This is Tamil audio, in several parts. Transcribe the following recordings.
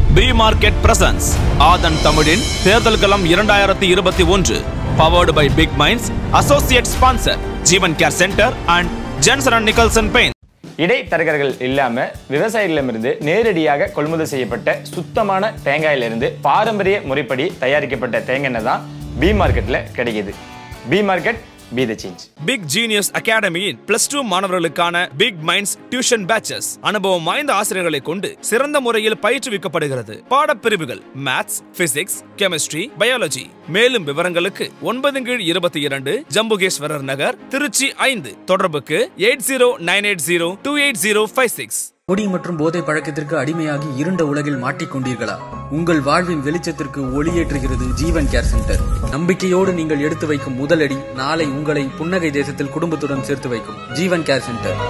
பி மார்க்கெட் பிரசன்ஸ் ஆதன் தமிழின் தேர்தல் களம் இரண்டாயிரத்தி இருபத்தி ஒன்று powered by Big Minds associate sponsor Jeevan care centre and Jensen and Nicholson paint இடைத்தரகர்கள் இல்லாம விவசாயிகளிடமிருந்து நேரடியாக கொள்முதல் செய்யப்பட்ட சுத்தமான தேங்காயிலிருந்து பாரம்பரிய முறைப்படி தயாரிக்கப்பட்ட தேங்காய் எண்ணெய் தான் பி மார்க்கெட்ல கிடைக்குது B market B the change Big Genius அகாடமியின் பிளஸ் டூ மாணவர்களுக்கான பிக் மைண்ட்ஸ் டியூஷன் பேச்சஸ் அனுபவம் வாய்ந்த ஆசிரியர்களை கொண்டு சிறந்த முறையில் பயிற்றுவிக்கப்படுகிறது பாடப்பிரிவுகள் மேத்ஸ் பிசிக்ஸ் கெமிஸ்ட்ரி பயாலஜி மேலும் விவரங்களுக்கு ஒன்பது கீழ் இருபத்தி இரண்டு ஜம்புகேஸ்வரர் நகர் திருச்சி ஐந்து தொடர்புக்கு eight zero nine eight zero two eight zero five six குடி மற்றும் போதை பழக்கத்திற்கு அடிமையாகி இருண்ட உலகில் மாட்டிக்கொண்டீர்களா உங்கள் வாழ்வின் வெளிச்சத்திற்கு ஒளியேற்றுகிறது ஜீவன் கேர் சென்டர் நம்பிக்கையோடு நீங்கள் எடுத்து வைக்கும் முதலடி நாளை உங்களை புன்னகை தேசத்தில் குடும்பத்துடன் சேர்த்து வைக்கும் Jeevan care centre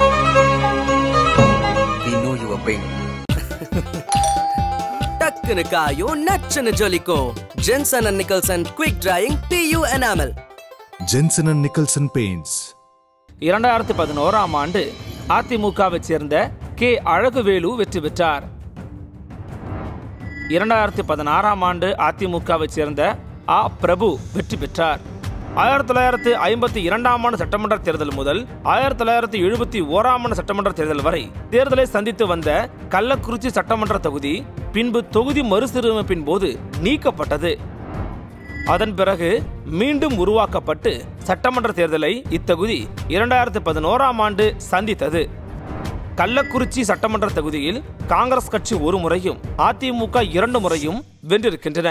We know your pain. டக்குனு காயும் நச்சுன்னு ஜொலிக்கும் Jensen and Nicholson quick drying PU enamel Jensen and Nicholson Paints. இரண்டாயிரத்தி பதினோராம் ஆண்டு அதிமுகவை சேர்ந்த கே அழகுவேலு வெற்றி பெற்றார் இரண்டாயிரத்தி பதினாறாம் ஆண்டு அதிமுகவை சேர்ந்த ஆ பிரபு வெற்றி பெற்றார் ஆயிரத்தி தொள்ளாயிரத்தி ஐம்பத்தி இரண்டாம் ஆண்டு சட்டமன்ற தேர்தல் முதல் ஆயிரத்தி தொள்ளாயிரத்தி எழுபத்தி ஓராம் ஆண்டு சட்டமன்ற தேர்தல் வரை தேர்தலை சந்தித்து வந்த கள்ளக்குறிச்சி சட்டமன்ற தொகுதி பின்பு தொகுதி மறுசீரமைப்பின் போது நீக்கப்பட்டது அதன் பிறகு மீண்டும் உருவாக்கப்பட்டு சட்டமன்ற தேர்தலை இத்தொகுதி இரண்டாயிரத்தி பதினோராம் ஆண்டு சந்தித்தது கள்ளக்குறிச்சி சட்டமன்ற தொகுதியில் காங்கிரஸ் கட்சி ஒரு முறையும் அதிமுக இரண்டு முறையும் வென்றிருக்கின்றன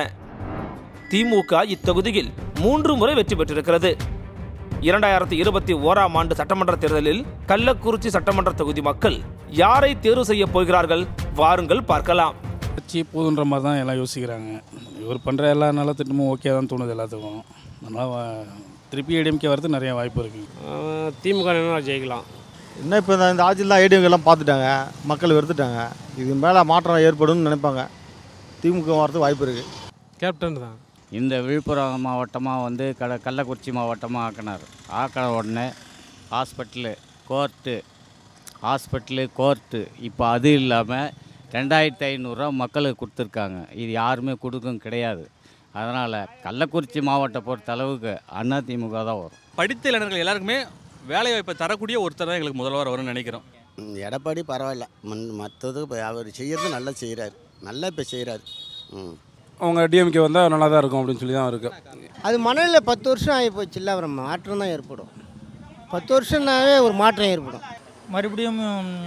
திமுக இத்தொகுதியில் மூன்று முறை வெற்றி பெற்றிருக்கிறது இரண்டாயிரத்தி இருபத்தி ஓராம் ஆண்டு சட்டமன்ற தேர்தலில் கள்ளக்குறிச்சி சட்டமன்ற தொகுதி மக்கள் யாரை தேர்வு செய்ய போகிறார்கள் வாருங்கள் பார்க்கலாம் கட்சி போதுன்ற மாதிரி தான் எல்லாம் யோசிக்கிறாங்க இவர் பண்ணுற எல்லா நலத்திட்டமும் ஓகே தான் தோணுது எல்லாத்துக்கும் அதனால் வ- திருப்பி ஏடிஎம்கே வரது நிறைய வாய்ப்பு இருக்குது திமுக என்ன ஜெயிக்கலாம் என்ன இப்போ இந்த இந்த ஆட்சியில் தான் ஏடிஎம்கெல்லாம் பார்த்துட்டாங்க மக்கள் வெறுத்துட்டாங்க இது மேலே மாற்றம் ஏற்படும்னு நினைப்பாங்க திமுக வரதுக்கு வாய்ப்பு இருக்குது கேப்டன் தான் இந்த விழுப்புரம் மாவட்டமாக வந்து கட கள்ளக்குறிச்சி மாவட்டமாக ஆக்கினார் ஆக்கின உடனே ஹாஸ்பிட்டலு கோர்ட்டு ஹாஸ்பிட்டலு கோர்ட்டு இப்போ அது இல்லாமல் ரெண்டாயிரத்தி ஐநூறுரூவா மக்களுக்கு கொடுத்துருக்காங்க இது யாருமே கொடுக்கும் கிடையாது அதனால் கள்ளக்குறிச்சி மாவட்டம் பொறுத்த அளவுக்கு அதிமுக தான் வரும் படித்த இளைஞர்கள் எல்லாருக்குமே வேலை வாய்ப்பை தரக்கூடிய ஒருத்தர் தான் எங்களுக்கு முதல்வர் வரும்னு நினைக்கிறோம் எடப்பாடி பரவாயில்ல மண் மற்றது இப்போ அவர் செய்கிறது நல்லா செய்கிறாரு நல்லா இப்போ செய்கிறாரு ம் அவங்க டிஎம்கே வந்தால் நல்லா தான் இருக்கும் அப்படின்னு சொல்லி தான் இருக்குது அது மணலில் பத்து வருஷம் ஆகி போச்சுல்ல அப்புறம் மாற்றம் தான் ஏற்படும் பத்து வருஷம்னாவே ஒரு மாற்றம் ஏற்படும் மறுபடியும்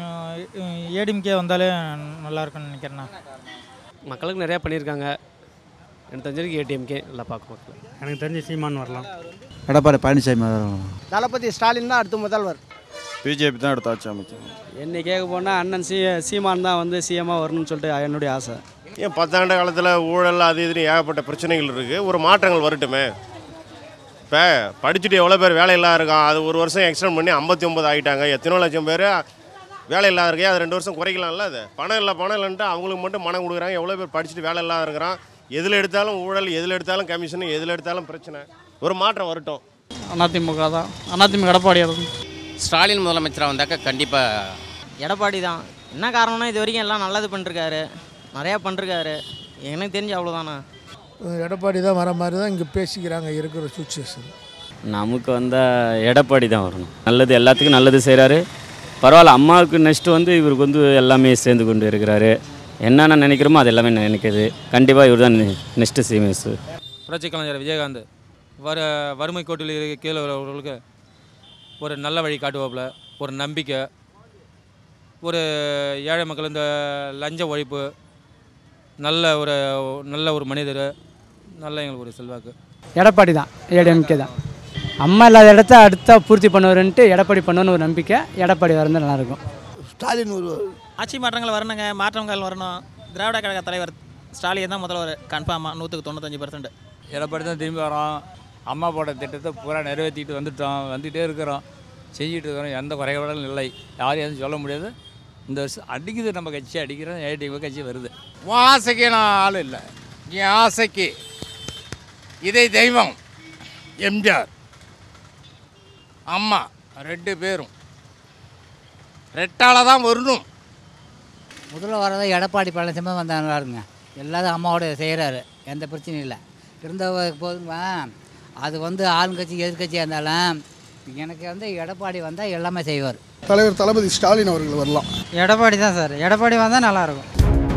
ஏடிஎம்கே வந்தாலே நல்லா இருக்கும்னு நினைக்கிறேண்ணா மக்களுக்கு நிறையா பண்ணியிருக்காங்க எனக்கு தெரிஞ்சிருக்கு ஏடிஎம்கே நல்லா பார்க்க மக்கள் எனக்கு தெரிஞ்ச சீமான் வரலாம் எடப்பாடி பழனிசாமி தளபதி ஸ்டாலின் தான் அடுத்த முதல்வர் பிஜேபி தான் எடுத்து ஆட்சி அமைச்சர் என்னை கேட்க போனால் அண்ணன் சி சீமான் தான் வந்து சிஎம்மாக வரணும்னு சொல்லிட்டு என்னுடைய ஆசை ஏன் பத்தாண்டு காலத்தில் ஊழல் அது இதுன்னு ஏகப்பட்ட பிரச்சனைகள் இருக்குது ஒரு மாற்றங்கள் வரட்டுமே இப்போ படிச்சுட்டு எவ்வளோ பேர் வேலை இல்லாத இருக்கான் அது ஒரு வருஷம் எக்ஸ்டெண்ட் பண்ணி ஐம்பத்தி ஒம்பது ஆகிட்டாங்க எத்தனோ லட்சம் பேர் வேலை இல்லாத இருக்கே அது ரெண்டு வருஷம் குறைக்கலாம்ல அது பணம் இல்லை பணம் இல்லைன்ட்டு அவங்களுக்கு மட்டும் பணம் கொடுக்குறாங்க எவ்வளோ பேர் படிச்சுட்டு வேலை இல்லாத இருக்கிறான் எதில் எடுத்தாலும் ஊழல் எதில் எடுத்தாலும் கமிஷன் எதில் எடுத்தாலும் பிரச்சனை ஒரு மாற்றம் வரட்டும் அதிமுக தான் அதிமுக எடப்பாடியார் ஸ்டாலின் முதலமைச்சராக வந்தாக்கா கண்டிப்பாக எடப்பாடி தான் என்ன காரணம்னா இது வரைக்கும் எல்லாம் நல்லது பண்ணிருக்காரு நிறையா பண்ணிருக்காரு எனக்கு தெரிஞ்சு அவ்வளோதாண்ணா எடப்பாடி தான் வர மாதிரி தான் இங்கே பேசிக்கிறாங்க இருக்கிற சுச்சுவேஷன் நமக்கு வந்தால் எடப்பாடி தான் வரணும் நல்லது எல்லாத்துக்கும் நல்லது செய்கிறாரு பரவாயில்ல அம்மாவுக்கு நெக்ஸ்ட் வந்து இவருக்கு வந்து எல்லாமே சேர்ந்து கொண்டு இருக்கிறாரு என்னென்ன நினைக்கிறோமோ அது எல்லாமே நினைக்கிது கண்டிப்பாக இவர் தான் நெக்ஸ்ட்டு சீமஸ் புரட்சி கலைஞர் விஜயகாந்த் வர வறுமை கோட்டில் இருக்க கீழே உள்ளவர்களுக்கு ஒரு நல்ல வழி காட்டுவாப்புல ஒரு நம்பிக்கை ஒரு ஏழை மக்கள் இந்த லஞ்ச ஒழிப்பு நல்ல ஒரு நல்ல ஒரு மனிதர் நல்ல எங்களுக்கு ஒரு செல்வாக்கு எடப்பாடி தான் ஏடிஎம்கே தான் அம்மா இல்லாத இடத்த அடுத்தா பூர்த்தி பண்ணுவாருன்ட்டு எடப்பாடி பண்ணுன்னு ஒரு நம்பிக்கை எடப்பாடி வரது நல்லாயிருக்கும் ஸ்டாலின் ஒரு ஆட்சி மாற்றங்கள் வரணுங்க மாற்றங்கள் வரணும் திராவிட கழக தலைவர் ஸ்டாலின் தான் முதல்வர் கன்ஃபார்மாக நூற்றுக்கு தொண்ணூத்தஞ்சு பர்சன்ட் எடப்பாடி தான் திரும்பி வரோம் அம்மா போட்ட திட்டத்தை பூரா நிறைவேற்றிட்டு வந்துட்டோம் வந்துகிட்டே இருக்கிறோம் செஞ்சுட்டு இருக்கிறோம் எந்த குறைபாடும் இல்லை யாரையும் எதுவும் சொல்ல முடியாது இந்த வருஷம் அடிக்குது நம்ம கட்சி அடிக்கிறோம் ஏடிஎம் கட்சி வருது உன் ஆசைக்கு நான் ஆள் இல்லை என் ஆசைக்கு இதை தெய்வம் எம்ஜிஆர் அம்மா ரெண்டு பேரும் ரெட்டால தான் வரணும் முதல்ல வரதை எடப்பாடி பழனிசாமி வந்தால் நல்லா இருக்குங்க எல்லாரும் அம்மாவோட செய்கிறாரு எந்த பிரச்சனையும் இல்லை இருந்த போதுங்க அது வந்து ஆளுங்கட்சி எதிர்கட்சியாக இருந்தாலும் எனக்கு வந்து எடப்பாடி வந்தால் எல்லாமே செய்வார் தலைவர் தளபதி ஸ்டாலின் அவர்கள் வரலாம் எடப்பாடி தான் சார் எடப்பாடி வந்தால் நல்லாயிருக்கும்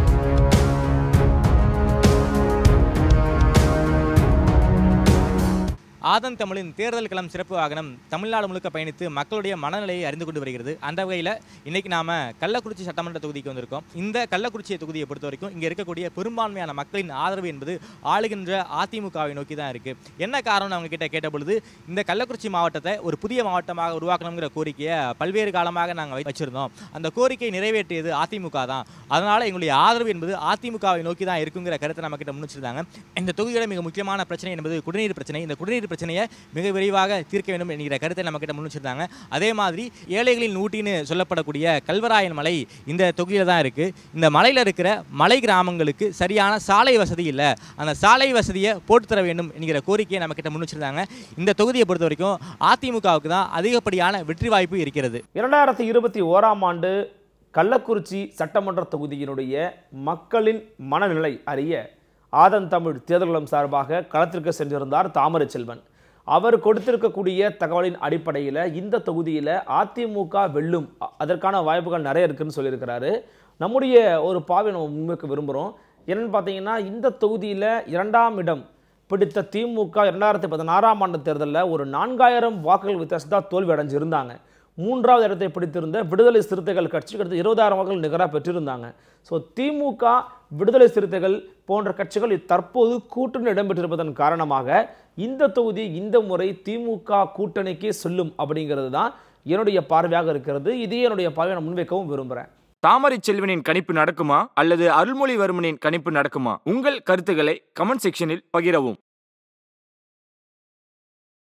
ஆதன் தமிழின் தேர்தல் களம் சிறப்பு வாகனம் தமிழ்நாடு முழுக்க பயணித்து மக்களுடைய மனநிலையை அறிந்து கொண்டு வருகிறது அந்த வகையில் இன்னைக்கு நாம கள்ளக்குறிச்சி சட்டமன்ற தொகுதிக்கு வந்திருக்கோம் இந்த கள்ளக்குறிச்சி தொகுதியை பொறுத்த வரைக்கும் இங்கே இருக்கக்கூடிய பெரும்பான்மையான மக்களின் ஆதரவு என்பது ஆளுகின்ற அதிமுகவை நோக்கி தான் இருக்கு என்ன காரணம் அவங்க கிட்ட கேட்ட பொழுது இந்த கள்ளக்குறிச்சி மாவட்டத்தை ஒரு புதிய மாவட்டமாக உருவாக்கணுங்கிற கோரிக்கையை பல்வேறு காலமாக நாங்கள் வச்சிருந்தோம் அந்த கோரிக்கையை நிறைவேற்றியது அதிமுக தான் அதனால எங்களுடைய ஆதரவு என்பது அதிமுகவை நோக்கி தான் இருக்குங்கிற கருத்தை நம்ம கிட்ட முன்னிச்சிருந்தாங்க இந்த தொகுதியோட மிக முக்கியமான பிரச்சனை என்பது குடிநீர் பிரச்சனை இந்த குடிநீர் பிரச்சனையை மிக விரைவாக தீர்க்க வேண்டும் என்கிற கருத்தை நம்ம கிட்ட முன்னிச்சிருந்தாங்க அதே மாதிரி ஏழைகளின் ஊட்டின்னு சொல்லப்படக்கூடிய கல்வராயன் மலை இந்த தொகுதியில் தான் இருக்கு இந்த மலையில் இருக்கிற மலை கிராமங்களுக்கு சரியான சாலை வசதி இல்லை அந்த சாலை வசதியை போட்டு தர வேண்டும் என்கிற கோரிக்கையை நம்ம கிட்ட முன்னிச்சிருந்தாங்க இந்த தொகுதியை பொறுத்த வரைக்கும் அதிமுகவுக்கு தான் அதிகப்படியான வெற்றி வாய்ப்பு இருக்கிறது இரண்டாயிரத்தி இருபத்தி ஓராம் ஆண்டு கள்ளக்குறிச்சி சட்டமன்ற தொகுதியினுடைய மக்களின் மனநிலை அறிய ஆதன் தமிழ் தேர்தல்களம் சார்பாக களத்திற்கு சென்றிருந்தார் தாமரை செல்வன் அவர் கொடுத்திருக்கக்கூடிய தகவலின் அடிப்படையில் இந்த தொகுதியில் அதிமுக வெல்லும் அ- அதற்கான வாய்ப்புகள் நிறைய இருக்குன்னு சொல்லியிருக்கிறாரு நம்முடைய ஒரு பாவை நம்ம முன்வைக்க விரும்புகிறோம் என்னன்னு பார்த்தீங்கன்னா இந்த தொகுதியில் இரண்டாம் இடம் பிடித்த திமுக இரண்டாயிரத்தி பதினாறாம் ஆண்டு தேர்தலில் ஒரு நான்காயிரம் வாக்குகள் வித்தியாசத்தான் தோல்வி அடைஞ்சிருந்தாங்க மூன்றாவது இடத்தை பிடித்திருந்த விடுதலை சிறுத்தைகள் கட்சிக்கு அடுத்து இருபதாயிரம் வாக்குகள் நிகராக பெற்றிருந்தாங்க ஸோ திமுக விடுதலை சிறுத்தைகள் போன்ற கட்சிகள் தற்போது கூட்டணி இடம்பெற்றிருப்பதன் காரணமாக இந்த தொகுதி இந்த முறை திமுக கூட்டணிக்கே செல்லும் அப்படிங்கிறது தான் என்னுடைய பார்வையாக இருக்கிறது இதே என்னுடைய பார்வையை நான் முன்வைக்கவும் விரும்புகிறேன் தாமரை செல்வனின் கணிப்பு நடக்குமா அல்லது அருள்மொழிவர்மனின் கணிப்பு நடக்குமா உங்கள் கருத்துக்களை கமெண்ட் செக்ஷனில் பகிரவும்